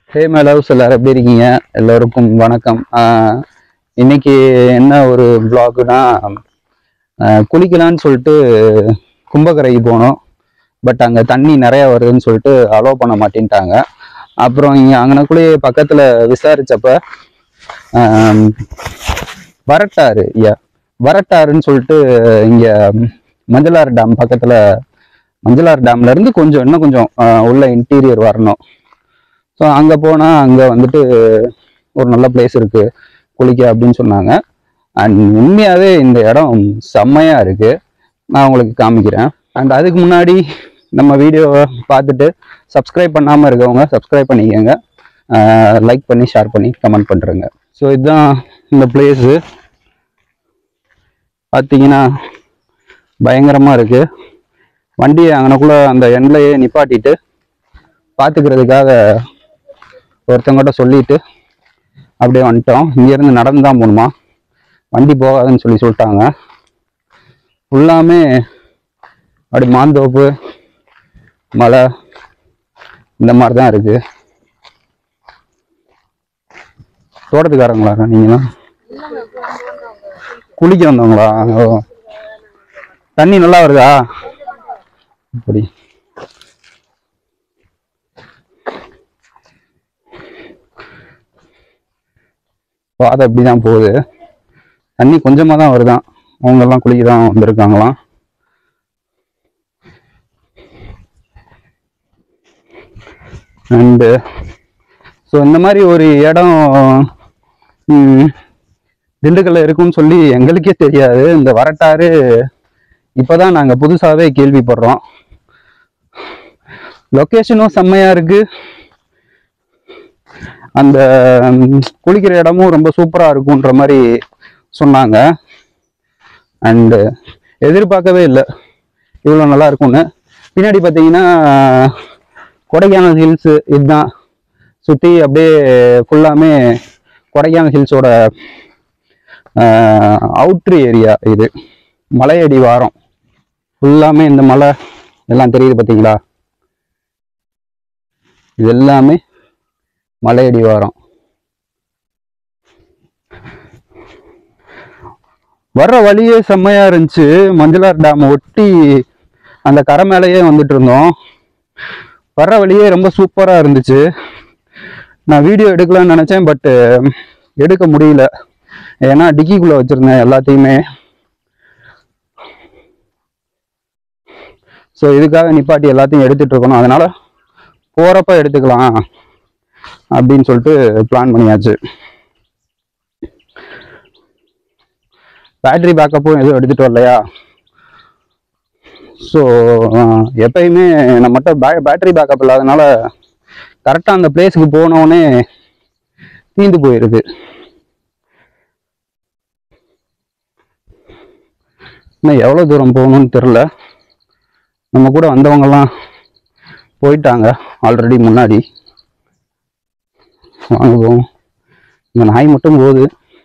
Hey my loves எல்லாரும் எப்படி இருக்கீங்க எல்லோருக்கும் வணக்கம் ஆஹ் இன்னைக்கு என்ன ஒரு vlogனா ஆஹ் குளிக்கலான்னு சொல்லிட்டு கும்பகரைக்கு போனோம் பட் அங்கே தண்ணி நிறைய வருதுன்னு சொல்லிட்டு அலோவ் பண்ண மாட்டேன்ட்டாங்க அப்புறம் இங்கே அங்கனக்குள்ளேயே பக்கத்தில் விசாரிச்சப்ப ஆம், வரட்டாறு ஐயா வரட்டாறுன்னு சொல்லிட்டு இங்கே மஞ்சளாறு டேம் பக்கத்தில் மஞ்சளாறு டேம்ல இருந்து கொஞ்சம் இன்னும் கொஞ்சம் ஆஹ் உள்ள இன்டீரியர் வரணும் ஸோ அங்கே போனால் அங்கே வந்துட்டு ஒரு நல்ல பிளேஸ் இருக்கு குளிக்க அப்படின்னு சொன்னாங்க அண்ட் உண்மையாகவே இந்த இடம் செம்மையாக இருக்கு நான் உங்களுக்கு காமிக்கிறேன் அண்ட் அதுக்கு முன்னாடி நம்ம வீடியோவை பார்த்துட்டு சப்ஸ்கிரைப் பண்ணாமல் இருக்கவங்க சப்ஸ்கிரைப் பண்ணிக்கோங்க லைக் பண்ணி ஷேர் பண்ணி கமெண்ட் பண்ணுறேங்க ஸோ இதுதான் இந்த பிளேஸு பார்த்தீங்கன்னா பயங்கரமாக இருக்கு வண்டியை அங்கனக்குள்ளே அந்த எண்ட்லையே நிப்பாட்டிட்டு பார்த்துக்கிறதுக்காக ஒருத்தவங்ககிட்ட சொல்லிட்டு அப்படியே வந்துட்டோம் இங்கேருந்து நடந்து தான் போகணுமா வண்டி போகாதுன்னு சொல்லி சொல்லிட்டாங்க ஃபுல்லாமே அப்படி மாந்தோப்பு மலை இந்த மாதிரி தான் இருக்கு தோட்டத்துக்காரங்களா நீங்களாம் குளிக்க வந்தவங்களா ஓ தண்ணி நல்லா வருதா அப்படி பாதை இப்படி தான் போகுது தண்ணி கொஞ்சமாக தான் வருதான் அவங்கெல்லாம் குளிக்க தான் வந்திருக்காங்களாம் அண்டு ஸோ இந்த மாதிரி ஒரு இடம் ம், திண்டுக்கல்ல இருக்குன்னு சொல்லி எங்களுக்கே தெரியாது இந்த வரட்டாறு இப்போதான் நாங்கள் புதுசாகவே கேள்விப்படுறோம் லொக்கேஷனும் செம்மையாக இருக்கு அந்த ம், குளிக்கிற இடமும் ரொம்ப சூப்பராக இருக்குன்ற மாதிரி சொன்னாங்க அண்டு எதிர்பார்க்கவே இல்லை இவ்வளோ நல்லா இருக்கும்னு பின்னாடி பார்த்தீங்கன்னா கொடைக்கானல் ஹில்ஸு இதுதான் சுற்றி அப்படியே ஃபுல்லாமே கொடைக்கானல் ஹில்ஸோட அவுட்ரு ஏரியா இது மலையடி வாரம் ஃபுல்லாமே இந்த மலை எல்லாம் தெரியுது பார்த்தீங்களா இது எல்லாமே மலையடி வாரம் வர்ற வழியே செம்மையா இருந்துச்சு மஞ்சளார் டேம் ஒட்டி அந்த கரை மேலேயே வந்துட்டு இருந்தோம் வர்ற வழியே ரொம்ப சூப்பரா இருந்துச்சு நான் வீடியோ எடுக்கலாம்னு நினைச்சேன் பட் எடுக்க முடியல ஏன்னா டிக்கிக்குள்ள வச்சிருந்தேன் எல்லாத்தையுமே ஸோ இதுக்காக நிப்பாட்டி எல்லாத்தையும் எடுத்துட்டு இருக்கணும் அதனால போறப்ப எடுத்துக்கலாம் அப்படின்னு சொல்லிட்டு பிளான் பண்ணியாச்சு பேட்டரி பேக்கப்பும் எதுவும் எடுத்துட்டு வரலையா ஸோ எப்பயுமே நம்மகிட்ட பே பேட்டரி பேக்கப் இல்லாதனால கரெக்டாக அந்த பிளேஸுக்கு போனோடனே தீந்து போயிடுது இன்னும் எவ்வளோ தூரம் போகணும்னு தெரில நம்ம கூட வந்தவங்கலாம் போயிட்டாங்க ஆல்ரெடி முன்னாடி வாங்குவோம் இந்த நாய் மட்டும் போகுது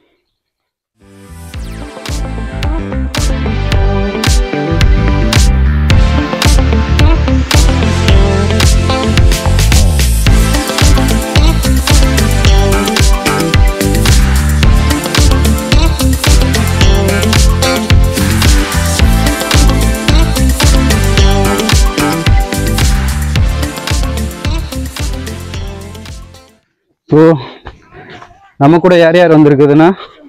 ஸோ நம்ம கூட யார் யார் வந்திருக்குதுன்னா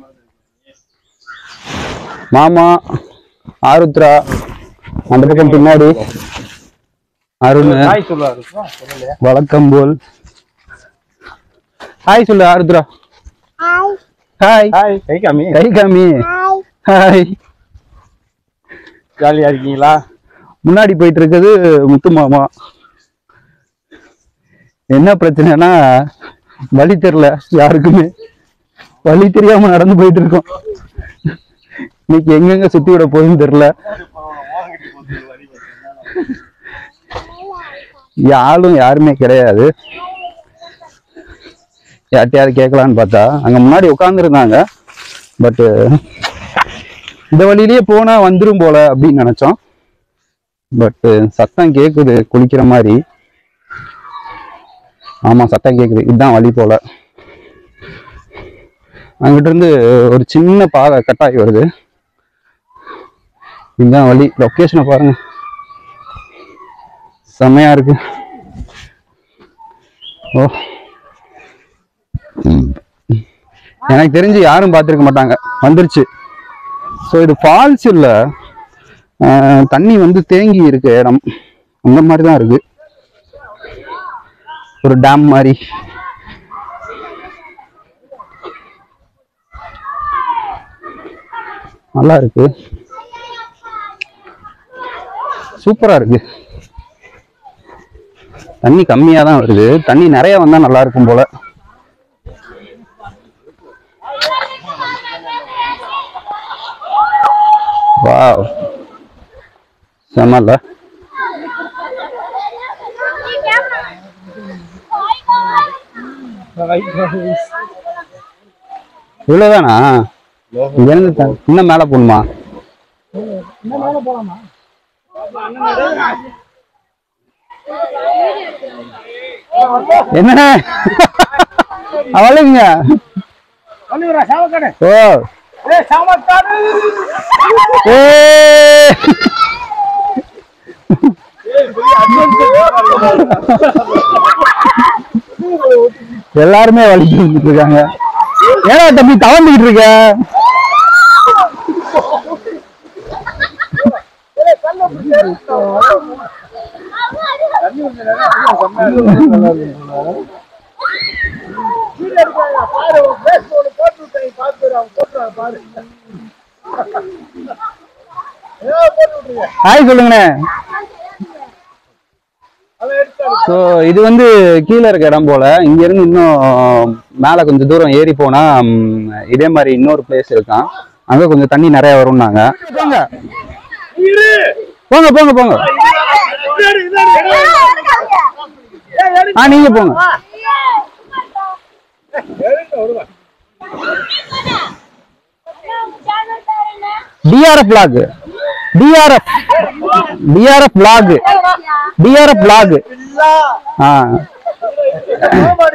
மாமா ஆருத்ரா அந்த பக்கம் பின்னாடி அருண் ஹாய் சொல்லுவாரு வழக்கம் போல் ஹாய் சொல்லு ஆருத்ரா ஹாய் ஹாய் கை காமி கை காமி ஹாய் ஜாலியா இருக்கீங்களா முன்னாடி போயிட்டு இருக்குது முத்து மாமா என்ன பிரச்சனைனா வழி தெரியல யாருக்குமே வழி தெரியாம நடந்து போயிட்டு இருக்கோம் இன்னைக்கு எங்கெங்க சுத்தி விட போகுதுன்னு தெரியல யாரும் யாருமே கிடையாது யார்ட்டையாவது கேட்கலான்னு பார்த்தா அங்க முன்னாடி உட்காந்துருந்தாங்க பட்டு இந்த வழியிலேயே போனா வந்துரும் போல அப்படின்னு நினைச்சோம் பட் சத்தம் கேக்குது குளிக்கிற மாதிரி ஆமா சத்தம் கேக்குது இதுதான் வழி போல அங்கிட்ட இருந்து ஒரு சின்ன பாதை கட்டாகி வருது இதுதான் வழி லொக்கேஷனை பாருங்க செம்மையா இருக்கு ஓ எனக்கு தெரிஞ்சு யாரும் பார்த்துருக்க மாட்டாங்க வந்துருச்சு ஸோ இது ஃபால்ஸ் இல்லை தண்ணி வந்து தேங்கி இருக்க இடம் அந்த மாதிரி தான் இருக்கு ஒரு டேம் மாதிரி நல்லா இருக்கு சூப்பரா இருக்கு தண்ணி கம்மியா தான் வருது தண்ணி நிறைய வந்தா நல்லா இருக்கும் போல வாவ் செம்மல்ல இவ்வளவுதானா இங்க இருந்து த- இன்னும் மேல போகணுமா என்ன அவளுங்க வந்துக்கிறேன் சாமக்காடு ஓ ஏ சாமக்காடு ஏ எல்லாருமே வலிக்கு வந்துட்டு இருக்காங்க ஏன்னா தம்பி தவந்துக்கிட்டு இருக்க கீழே இருக்காங்க பாரு உன் பேஸ் ஒன்று போட்டு விட்டேன் பார்த்து அவன் போட்டுறாங்க பாரு ஏதோ போட்டு விட்டுருங்க ஹாய் சொல்லுங்கண்ணே அதை எடுத்தாரு ஸோ இது வந்து கீழே இருக்க இடம் போல இங்க இருந்து இன்னும் மேலே கொஞ்சம் தூரம் ஏறி போனா ம், இதே மாதிரி இன்னொரு பிளேஸ் இருக்கான் அங்க கொஞ்சம் தண்ணி நிறைய வரும்னாங்க போங்க இரு போங்க போங்க போங்க இதாரு இதாரு ஏய், எடுங்க. ஆ நீங்க போங்க எடுங்க, விடுங்க. TRF black TRF TRF black TRF black இல்லா. ஆ கோமாளி.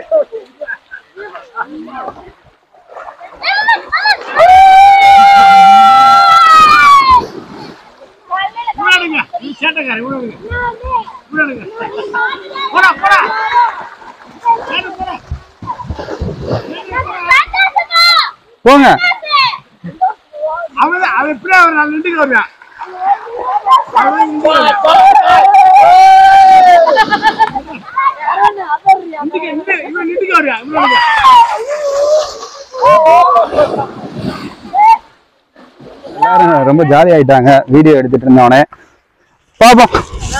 விளையாடுங்க. நீ சேட்டைக்காரி, விளையாடுங்க. விளையாடுங்க. போடா, போடா. சேட்டை போடா. போங்க அவன் அவன் எப்படியே அவன் நான் நின்றுக்கு வருவான் அவன் நின்றுக்கு நின்றுக்கு நின்று இவன் நின்றுக்கு வருவான் இவனுக்கு எல்லாரும் ரொம்ப ஜாலி ஆயிட்டாங்க வீடியோ எடுத்துட்டு இருந்தவனே பாப்போம்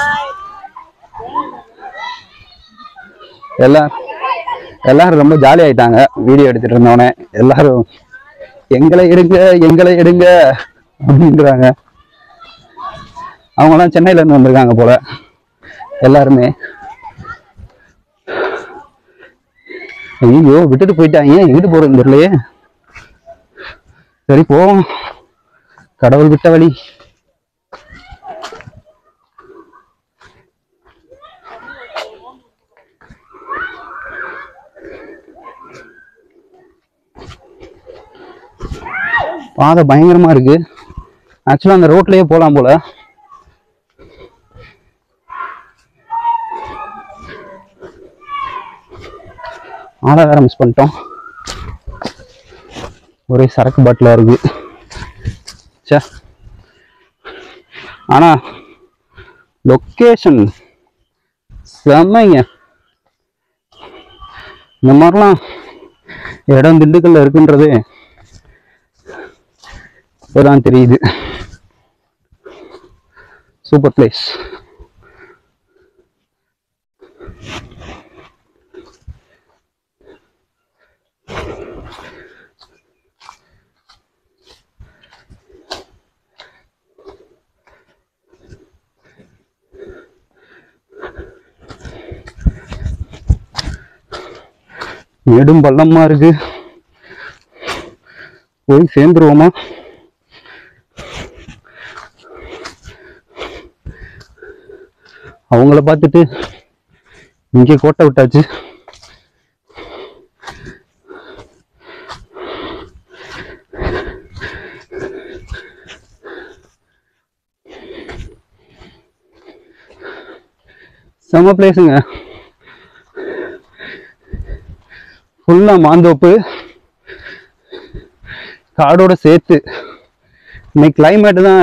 எல்லாம் எல்லாரும் ரொம்ப ஜாலி ஆயிட்டாங்க வீடியோ எடுத்துட்டு இருந்தவனே எல்லாரும் எங்களை எடுங்க எங்களை எடுங்க அப்படின்றாங்க அவங்கலாம் சென்னையில இருந்து வந்திருக்காங்க போல எல்லாருமே ஐயோ விட்டுட்டு போயிட்டாங்க எங்கிட்டு போறதுன்னு தெரியலையே சரி போவோம் கடவுள் விட்ட வழி பாதை பயங்கரமா இருக்கு ஆக்சுவலா அந்த ரோட்லயே போலாம் போல ஆளை வேற மிஸ் பண்ணிட்டோம் ஒரே சரக்கு பாட்டிலா இருக்கு ச்சே ஆனா லொக்கேஷன் செம்மைங்க இந்த மாதிரிலாம் இடம் திண்டுக்கல்ல இருக்குன்றது இப்போதான் தெரியுது சூப்பர் பிளேஸ் மேடும் பள்ளமா இருக்கு போய் சேர்ந்துருவோமா அவங்கள பார்த்துட்டு இங்கே கோட்டை விட்டாச்சு செம்ம பிளேஸுங்க ஃபுல்லாக மாந்தோப்பு காடோட சேர்த்து இன்னைக்கு climate தான்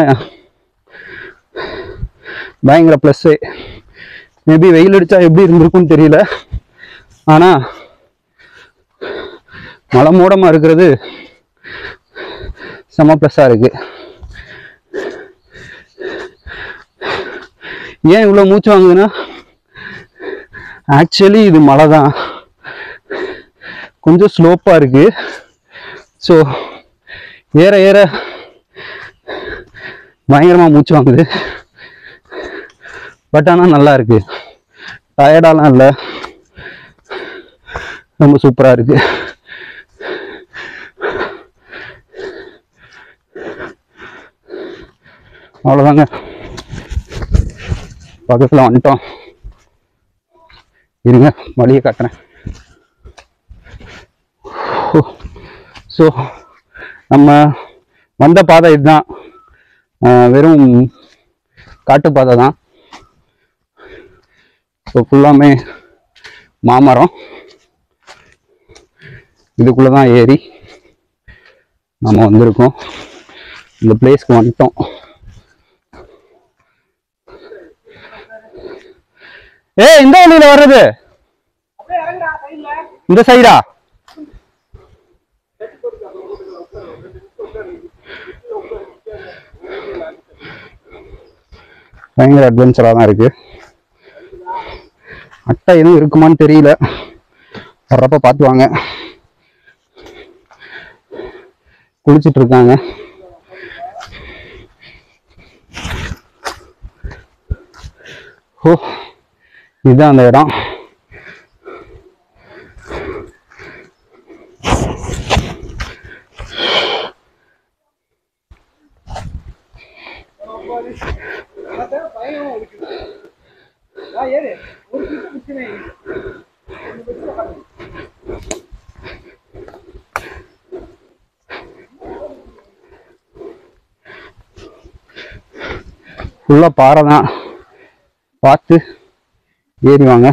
பயங்கர ப்ளஸ்ஸு மேபி வெயில் அடிச்சா எப்படி இருந்திருக்கும்னு தெரியல ஆனால் மலை மூடமாக இருக்கிறது செம ப்ளஸ்ஸாக இருக்கு ஏன் இவ்வளோ மூச்சு வாங்குதுன்னா ஆக்சுவலி இது மலை தான் கொஞ்சம் ஸ்லோப்பாக இருக்கு ஸோ ஏற ஏற பயங்கரமாக மூச்சு வாங்குது பட் ஆனால் நல்லா இருக்கு டயர்டாலாம் இல்லை ரொம்ப சூப்பராக இருக்கு அவ்வளோதாங்க பக்கத்தில் வந்துட்டோம் இருங்க வழியை காட்டுறேன் ஸோ நம்ம வந்த பாதை இதுதான் ஆஹ் வெறும் காட்டு பாதை தான் ஸோ ஃபுல்லாமே மாமரம் இதுக்குள்ளே தான் ஏறி நம்ம வந்திருக்கோம் இந்த பிளேஸ்க்கு வந்துட்டோம் ஏ இந்த வழியில வர்றது அப்படியே இறங்குடா சைடுல இந்த சைடா பயங்கர அட்வென்ச்சராக தான் இருக்கு அட்டை எதுவும் இருக்குமான்னு தெரியல வர்றப்ப பார்த்து வாங்க குளிச்சிட்டு இருக்காங்க ஓ இதுதான் அந்த இடம் அதான் பயங்கரமா இருக்குது வா ஏறு ஒரு கிட்ட பிரச்சனை ஃபுல்லாக பாறை தான் பார்த்து ஏறி வாங்க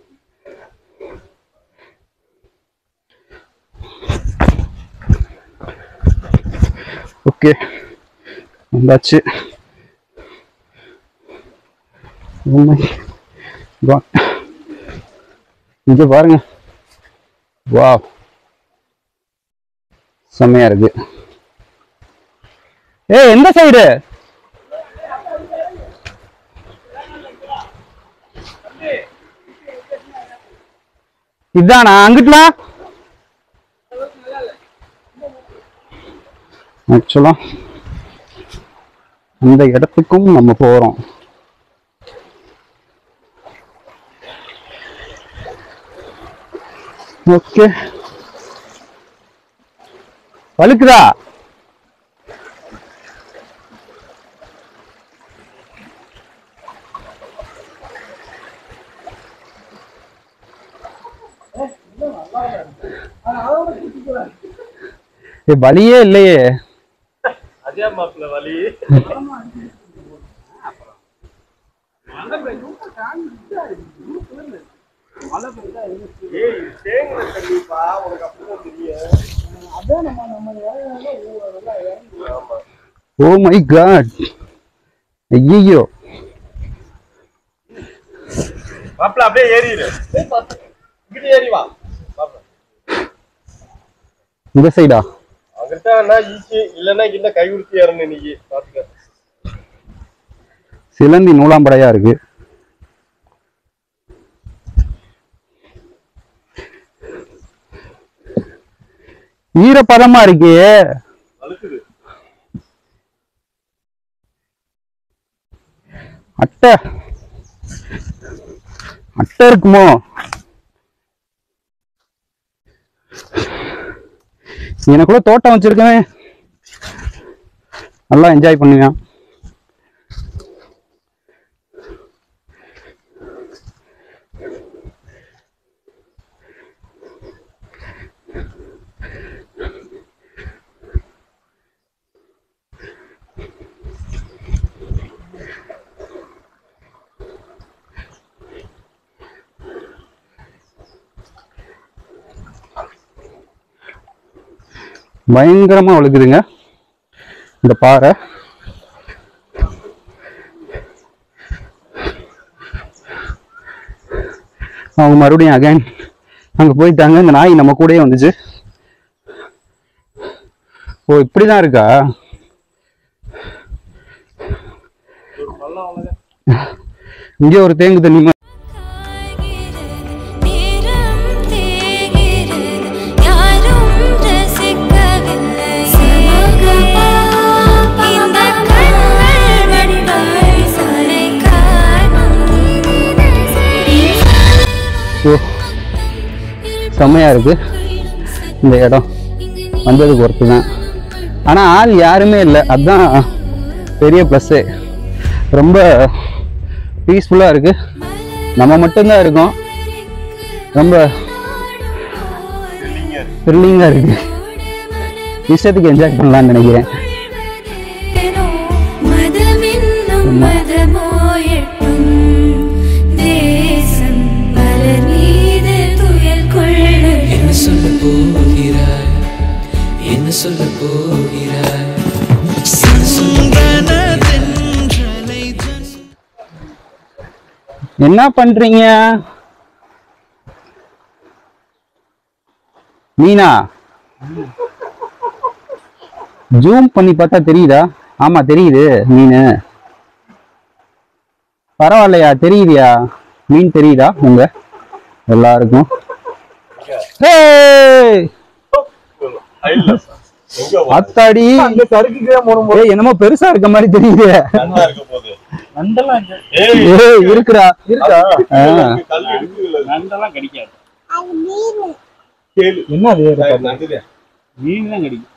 ஓகே வந்தாச்சு Oh my God. இங்க பாருங்க வா செம்மையா இருக்கு ஏய் எந்த சைடு இதானா அங்கிட்டுலாம் ஆக்சுவலா அந்த இடத்துக்கும் நம்ம போறோம் ஓகே வழுக்குதா ஏ, வழியே இல்லையே அதே மாப்பிள்ள வலி ஏய் தேங்கல கண்டிப்பா உனக்கு அப்படிதான் தெரியும் அதான் நம்ம நம்ம இறங்குறதுல ஊரெல்லாம் இறங்கி ஆமா ஓ மை காட் ஐயோ மாப்பிள்ள அப்படியே ஏறிடு இங்கிட்டு ஏறி வா மாப்பிள்ள இந்த சைடா அங்கிட்ட ஈஸி இல்லைன்னா கிட்ட கை உடுத்தி ஏறணும் நீ பாத்துக்க சிலந்தி நூலாம்படையா இருக்கு ஈரப்பதமா இருக்கே வழுக்குது அட்டை அட்டை இருக்குமோ எனக்குள்ள தோட்டம் வச்சிருக்கேன் நல்லா என்ஜாய் பண்ணுவேன் பயங்கரமா வழுக்குதுங்க இந்த பாறை அவங்க மறுபடியும் அகைன் அங்க போயிட்டாங்க இந்த நாய் நம்ம கூடயே வந்துச்சு ஓ இப்படிதான் இருக்கா இங்க ஒரு தேங்கு தண்ணி மா- நேரம் தேகிறது யாரும் ரசிக்கவில்லை இந்த கண்கள் வடிவாய் சொல்லை காணும் ஓ செம்மையா இருக்கு இந்த இடம் வந்ததுக்கு ஒர்த்து தான் ஆனா ஆள் யாருமே இல்லை அதுதான் பெரிய ப்ளஸ்ஸு ரொம்ப பீஸ்ஃபுல்லாக இருக்கு நம்ம மட்டும்தான் இருக்கோம் ரொம்ப த்ரில்லிங்காக இருக்கு இஷ்டத்துக்கு என்ஜாய் பண்ணலாம்னு நினைக்கிறேன் மதமென்னும் மதமோயட்டும் தேசம் மலர் மீது துயல் கொள்ளும் என்ன சொல்ல போகிறாய் என்ன சொல்ல போகிறாய் என்ன பண்றீங்க மீனா ஜூம் பண்ணி பார்த்தா தெரியுதா ஆமா தெரியுது மீன் பரவாயில்லையா தெரியுதியா மீன் தெரியுதா உங்க எல்லாருக்கும் ஏய், இல்ல சார் எங்க வா- அத்தாடி அங்க சறுக்குக்கே மூணு ஏய், என்னமோ பெருசா இருக்க மாதிரி தெரியுது கண்ணா இருக்க போகுது நண்டெல்லாம் இங்க ஏய் ஏய் இருக்குடா இருக்கா ஆ. கல் இருக்குல்ல நண்டெல்லாம் கடிக்காது கேளு என்ன அது நான் நண்டுதே. மீன் தான் கடிக்கும்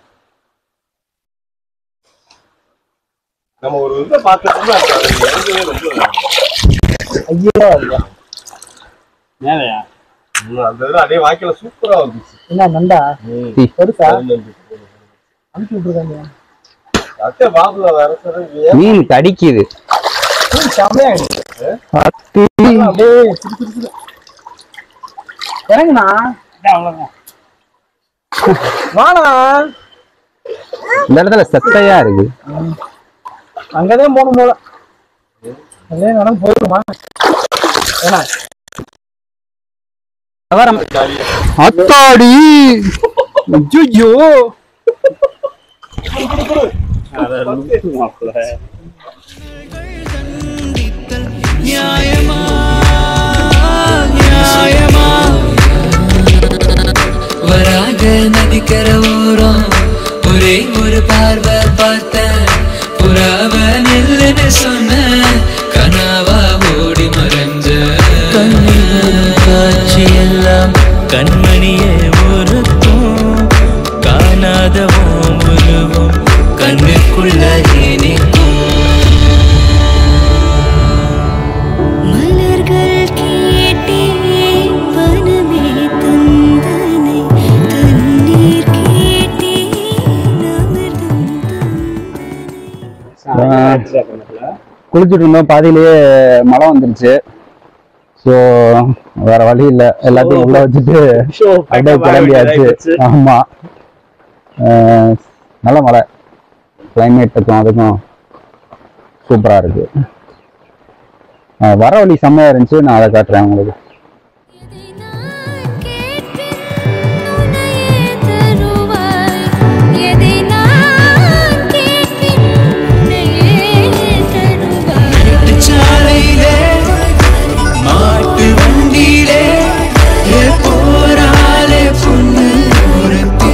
நம்ம ஒரு இதை பார்க்கறதுக்கு அது இறங்கவே ரொம்ப ஐயோ ஐயா மேலையா ம், அந்த இதில் அப்படியே வாய்க்கல சூப்பரா வந்துச்சு என்ன நண்டா சி. பெருசா நண்டு. அனுப்பி விட்டுருக்காங்க அத்தை பாபுல வர சொல்ல மீன் கடிக்குது செம்மையா அத்தி. அப்படியே சிறு சிறு சிறு. இறங்குண்ணா அவ்வளோதான் வாண்ணா இந்த இடத்துல செத்தையா இருக்கு அங்கதான் போகணும் போல அதே நடந்து போயிருமா ஏன்னா தவறம் அத்தாடி ஐயோ நியாயமா நியாயமா வராக நதிக்கர ஓரம் ஒரே ஒரு பார்வை பார்த்தேன் புறாவ நெல்லுன்னு சொன்ன கனாவா ஓடி மறைஞ்ச காட்சி எல்லாம் கண்மணியே ஒருக்கும் காணாதவும் உருவும் கண்ணுக்குள்ள இனிக்கும் மலர்கள் கேட்டே வனமே தந்தனை தண்ணீர் கேட்டே அமிர்தம் தந்தனை குளிச்சுட்டு இருந்தோம் பாதியிலேயே மழை வந்துருச்சு ஸோ வேற வழி இல்லை எல்லாத்தையும் உள்ள வச்சுட்டு அப்படியே கிளம்பியாச்சு ஆமா அஹ், நல்ல மழை கிளைமேட்டுக்கும் அதுக்கும் சூப்பரா இருக்கு அஹ், வர வழி செம்மையா இருந்துச்சு நான் அதை காட்டுறேன் உங்களுக்கு எதை நான் கேட்பேன் உன்னையே தருவாய் எதை நான் கேட்பேன் உன்னையே தருவாய் சாலையிலே மாட்டு வண்டியிலே ஏ போராலே பொண்ணு ஒருத்தி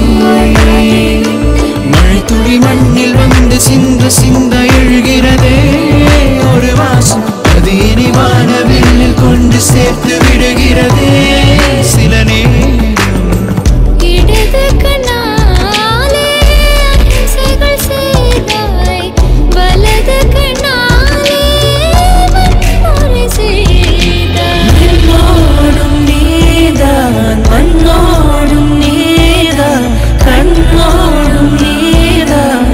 மழை துளி மண்ணில் வந்து சிந்த சிந்த எழுகிறதே ஒரு வாசம் அது இனி வானவில்லில் கொண்டு சேர்த்து விடுகிறதே சில நேரம் இடது கண்ணாலே அகிம்சைகள் செய்தாய் வலது கண்ணாலே வன்முறை செய்தாய் மண்ணோடும் நீதான் மண்ணோடும் நீதான் கண்ணோடும் நீதான்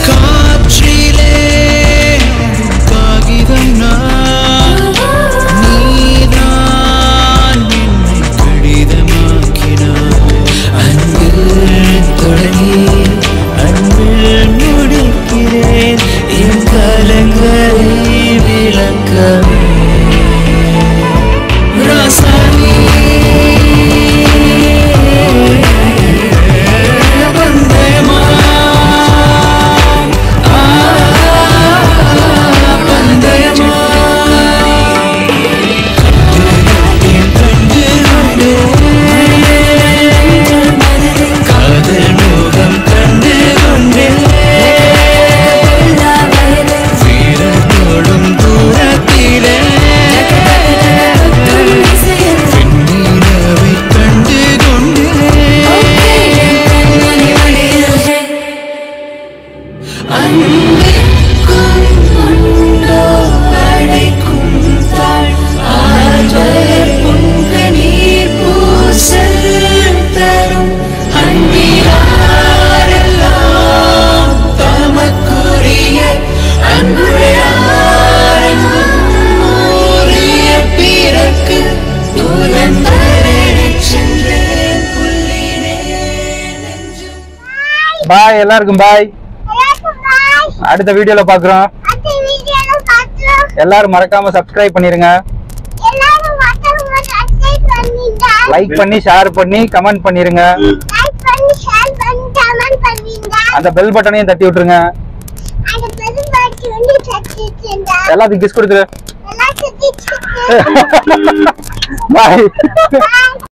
காற்றிலே காகிதம் நான் நீ பாய் எல்லாருக்கும் பாய் எல்லாருக்கும் bye. அடுத்த வீடியோல பாக்குறோம் அடுத்த வீடியோல பார்க்கிறோம். எல்லாரும் மறக்காம சப்ஸ்கிரைப் பண்ணிருங்க எல்லாரும் மத்தவங்க subscribe பண்ணிட்டா. லைக் பண்ணி ஷேர் பண்ணி கமெண்ட் பண்ணிருங்க like பண்ணி, share பண்ணி, comment பண்ணுவீங்க. அந்த பெல் பட்டனையும் தட்டி விட்டுருங்க அந்த பெரும்பாட்டு வந்து தட்டிட்டுண்டா. எல்லாத்துக்கும் கிஸ் கொடுத்துரு எல்லாம் சுத்திட்டு இருக்கு. பாய் Bye.